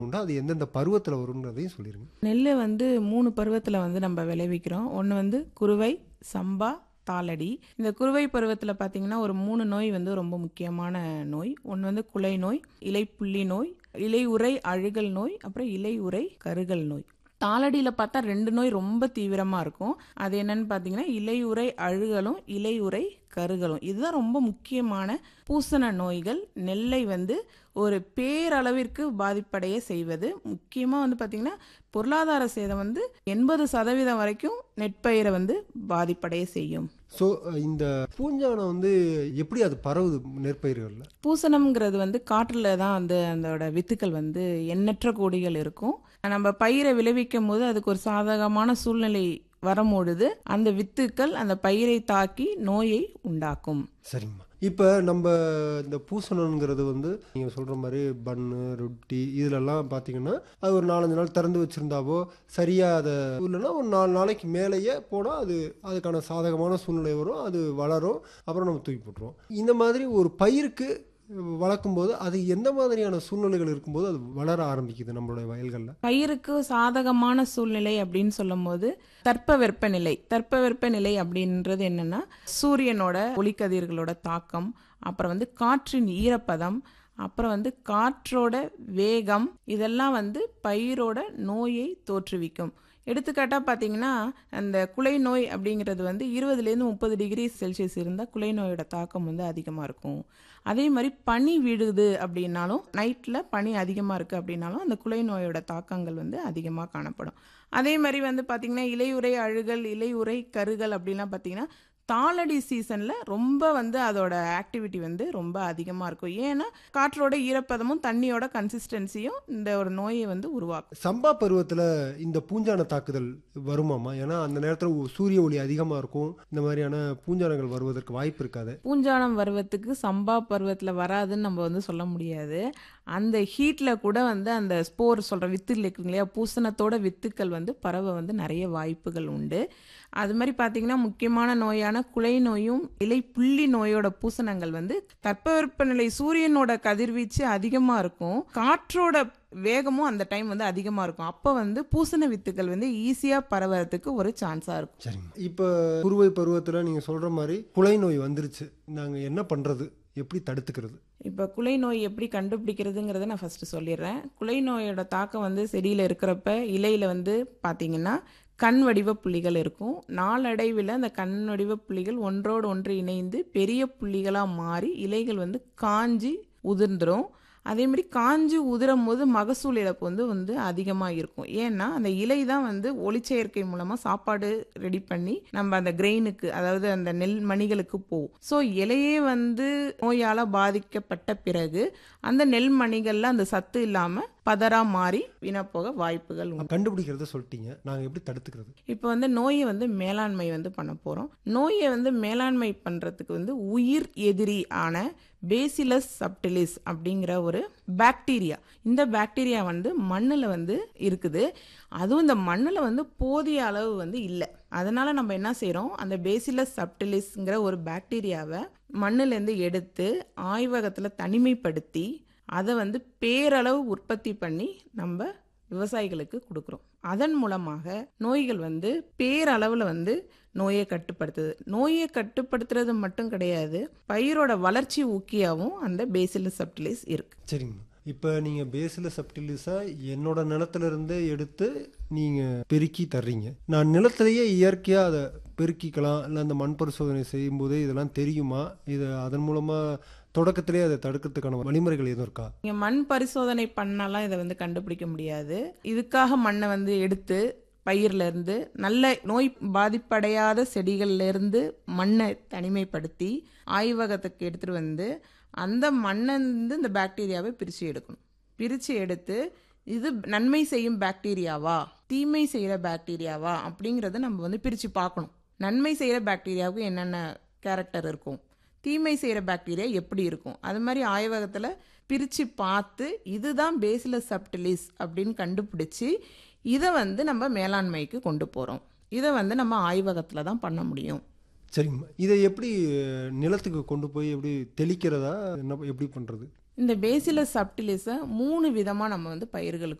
உண்டா அது எந்தெந்த பருவத்தில் வரும்ன்றதையும் சொல்லிடுங்க நெல் வந்து மூணு பருவத்தில் வந்து நம்ம விளைவிக்கிறோம் ஒன்று வந்து குருவை சம்பா தாளடி இந்த குருவை பருவத்தில் பார்த்தீங்கன்னா ஒரு மூணு நோய் வந்து ரொம்ப முக்கியமான நோய் ஒன்று வந்து குலை நோய் இலைப்புள்ளி நோய் இலை உறை அழுகல் நோய் அப்புறம் இலை உறை கருகல் நோய் தாளடியில் பார்த்தா ரெண்டு நோய் ரொம்ப தீவிரமாக இருக்கும் அது என்னன்னு பார்த்தீங்கன்னா இலையுறை அழுகலும் இலையுறை கருகலும் இதுதான் ரொம்ப முக்கியமான பூசண நோய்கள் நெல்லை வந்து ஒரு பேரளவிற்கு பாதிப்படைய செய்வது முக்கியமாக வந்து பார்த்திங்கன்னா பொருளாதார சேதம் வந்து எண்பது சதவீதம் வரைக்கும் நெற்பயிரை வந்து பாதிப்படைய செய்யும் ஸோ இந்த பூஞ்சானம் வந்து எப்படி அது பரவுது நெற்பயிர்களில் பூசணம்ங்கிறது வந்து காற்றில் தான் வந்து அதோட வித்துக்கள் வந்து எண்ணற்ற கோடிகள் இருக்கும் நம்ம பயிரை விளைவிக்கும் போது அதுக்கு ஒரு சாதகமான சூழ்நிலை வரும்பொழுது அந்த வித்துக்கள் அந்த பயிரை தாக்கி நோயை உண்டாக்கும் சரிங்கம்மா இப்போ நம்ம இந்த பூசணங்கிறது வந்து நீங்கள் சொல்கிற மாதிரி பன்னு ரொட்டி இதிலெல்லாம் பார்த்தீங்கன்னா அது ஒரு நாலஞ்சு நாள் திறந்து வச்சுருந்தாவோ சரியாக அதை இல்லைன்னா ஒரு நாலு நாளைக்கு மேலேயே போனால் அது அதுக்கான சாதகமான சூழ்நிலை வரும் அது வளரும் அப்புறம் நம்ம தூக்கி போட்டுருவோம் இந்த மாதிரி ஒரு பயிருக்கு வளர்க்கும்போது அது எந்த மாதிரியான சூழ்நிலைகள் இருக்கும்போது அது வளர ஆரம்பிக்குது நம்மளுடைய வயல்களில் பயிருக்கு சாதகமான சூழ்நிலை அப்படின்னு சொல்லும்போது தட்பவெப்ப நிலை தட்பவெப்ப நிலை அப்படின்றது என்னன்னா சூரியனோட ஒளிக்கதிர்களோட தாக்கம் அப்புறம் வந்து காற்றின் ஈரப்பதம் அப்புறம் வந்து காற்றோட வேகம் இதெல்லாம் வந்து பயிரோட நோயை தோற்றுவிக்கும் எடுத்துக்காட்டாக பார்த்தீங்கன்னா அந்த குலை நோய் அப்படிங்கிறது வந்து இருபதுலேருந்து முப்பது டிகிரி செல்சியஸ் இருந்தால் குலை நோயோட தாக்கம் வந்து அதிகமாக இருக்கும் அதே மாதிரி பனி விழுது அப்படின்னாலும் நைட்டில் பனி அதிகமாக இருக்குது அப்படின்னாலும் அந்த குலை நோயோட தாக்கங்கள் வந்து அதிகமாக காணப்படும் அதே மாதிரி வந்து பார்த்திங்கன்னா இலையுறை அழுகல் இலையுறை கருகல் அப்படிலாம் பார்த்திங்கன்னா தாளடி சீசனில் ரொம்ப வந்து அதோட ஆக்டிவிட்டி வந்து ரொம்ப அதிகமாக இருக்கும் ஏன்னா காற்றோட ஈரப்பதமும் தண்ணியோட கன்சிஸ்டன்சியும் இந்த ஒரு நோயை வந்து உருவாக்கும் சம்பா பருவத்தில் இந்த பூஞ்சான தாக்குதல் வருமாமா ஏன்னா அந்த நேரத்தில் சூரிய ஒளி அதிகமாக இருக்கும் இந்த மாதிரியான பூஞ்சானங்கள் வருவதற்கு வாய்ப்பு இருக்காது பூஞ்சானம் பருவத்துக்கு சம்பா பருவத்தில் வராதுன்னு நம்ம வந்து சொல்ல முடியாது அந்த ஹீட்டில் கூட வந்து அந்த ஸ்போர் சொல்கிற வித்துகள் இருக்குங்க இல்லையா பூசணத்தோட வித்துக்கள் வந்து பரவ வந்து நிறைய வாய்ப்புகள் உண்டு அது மாதிரி பார்த்தீங்கன்னா முக்கியமான நோயான குலை நோயும் இலை புள்ளி நோயோட பூசணங்கள் வந்து தட்பவெப்பநிலை சூரியனோட கதிர்வீச்சு அதிகமாக இருக்கும் காற்றோட வேகமும் அந்த டைம் வந்து அதிகமாக இருக்கும் அப்போ வந்து பூசண வித்துக்கள் வந்து ஈஸியாக பரவறதுக்கு ஒரு சான்ஸாக இருக்கும் சரிங்க இப்போ குருவை பருவத்தில் நீங்கள் சொல்கிற மாதிரி குலை நோய் வந்துருச்சு நாங்கள் என்ன பண்ணுறது எப்படி தடுத்துக்கிறது இப்போ குலை நோய் எப்படி கண்டுபிடிக்கிறதுங்கிறத நான் ஃபஸ்ட்டு சொல்லிடுறேன் குலை நோயோட தாக்கம் வந்து செடியில் இருக்கிறப்ப இலையில் வந்து பார்த்தீங்கன்னா கண் வடிவ புள்ளிகள் இருக்கும் நாளடைவில் அந்த கண் வடிவ புள்ளிகள் ஒன்றோடு ஒன்று இணைந்து பெரிய புள்ளிகளாக மாறி இலைகள் வந்து காஞ்சி உதிர்ந்துடும் அதேமாதிரி காஞ்சி உதிரும் போது மகசூல் இழப்பு வந்து வந்து அதிகமாக இருக்கும் ஏன்னா அந்த இலை தான் வந்து ஒளிச்சேர்க்கை மூலமாக சாப்பாடு ரெடி பண்ணி நம்ம அந்த கிரெயினுக்கு அதாவது அந்த நெல் மணிகளுக்கு போகும் ஸோ இலையே வந்து நோயால் பாதிக்கப்பட்ட பிறகு அந்த நெல் மணிகளில் அந்த சத்து இல்லாமல் பதறா மாறி வீணப்போக வாய்ப்புகள் உண்டு கண்டுபிடிக்கிறத சொல்லிட்டீங்க நாங்கள் எப்படி தடுத்துக்கிறது இப்போ வந்து நோயை வந்து மேலாண்மை வந்து பண்ண போகிறோம் நோயை வந்து மேலாண்மை பண்ணுறதுக்கு வந்து உயிர் எதிரி ஆன பேசிலஸ் சப்டிலிஸ் அப்படிங்கிற ஒரு பாக்டீரியா இந்த பாக்டீரியா வந்து மண்ணில் வந்து இருக்குது அதுவும் இந்த மண்ணில் வந்து போதிய அளவு வந்து இல்லை அதனால் நம்ம என்ன செய்கிறோம் அந்த பேசிலஸ் சப்டிலிஸ்ங்கிற ஒரு பாக்டீரியாவை மண்ணிலேருந்து எடுத்து ஆய்வகத்தில் தனிமைப்படுத்தி அதை வந்து பேரளவு உற்பத்தி பண்ணி நம்ம விவசாயிகளுக்கு கொடுக்குறோம் அதன் மூலமாக நோய்கள் வந்து பேரளவில் வந்து நோயை கட்டுப்படுத்துது நோயை கட்டுப்படுத்துறது மட்டும் கிடையாது பயிரோட வளர்ச்சி ஊக்கியாகவும் அந்த பேசிலஸ் சப்டிலிஸ் இருக்கு சரிங்கம்மா இப்போ நீங்கள் பேஸில் சப்டிலிஸா என்னோட நிலத்திலிருந்தே எடுத்து நீங்கள் பெருக்கி தர்றீங்க நான் நிலத்திலேயே இயற்கையாக அதை பெருக்கிக்கலாம் இல்லை அந்த மண் பரிசோதனை செய்யும்போதே இதெல்லாம் தெரியுமா இது அதன் மூலமாக தொடக்கத்திலே அதை தடுக்கிறதுக்கான வழிமுறைகள் எதுவும் இருக்கா நீங்கள் மண் பரிசோதனை பண்ணாலாம் இதை வந்து கண்டுபிடிக்க முடியாது இதுக்காக மண்ணை வந்து எடுத்து பயிர்ல இருந்து நல்ல நோய் பாதிப்படையாத செடிகள்ல இருந்து மண்ணை தனிமைப்படுத்தி ஆய்வகத்துக்கு எடுத்துட்டு வந்து அந்த மண்ணை இருந்து இந்த பாக்டீரியாவை பிரித்து எடுக்கணும் பிரித்து எடுத்து இது நன்மை செய்யும் பாக்டீரியாவா தீமை செய்கிற பாக்டீரியாவா அப்படிங்கிறத நம்ம வந்து பிரித்து பார்க்கணும் நன்மை செய்கிற பாக்டீரியாவுக்கு என்னென்ன கேரக்டர் இருக்கும் தீமை செய்கிற பாக்டீரியா எப்படி இருக்கும் அது மாதிரி ஆய்வகத்தில் பிரித்து பார்த்து இதுதான் பேசிலஸ் சப்டிலிஸ் அப்படின்னு கண்டுபிடிச்சி இதை வந்து நம்ம மேலாண்மைக்கு கொண்டு போகிறோம் இதை வந்து நம்ம ஆய்வகத்தில் தான் பண்ண முடியும் சரிங்கம்மா இதை எப்படி நிலத்துக்கு கொண்டு போய் எப்படி தெளிக்கிறதா என்ன எப்படி பண்ணுறது இந்த பேசிலஸ் சப்டிலிஸை மூணு விதமாக நம்ம வந்து பயிர்களுக்கு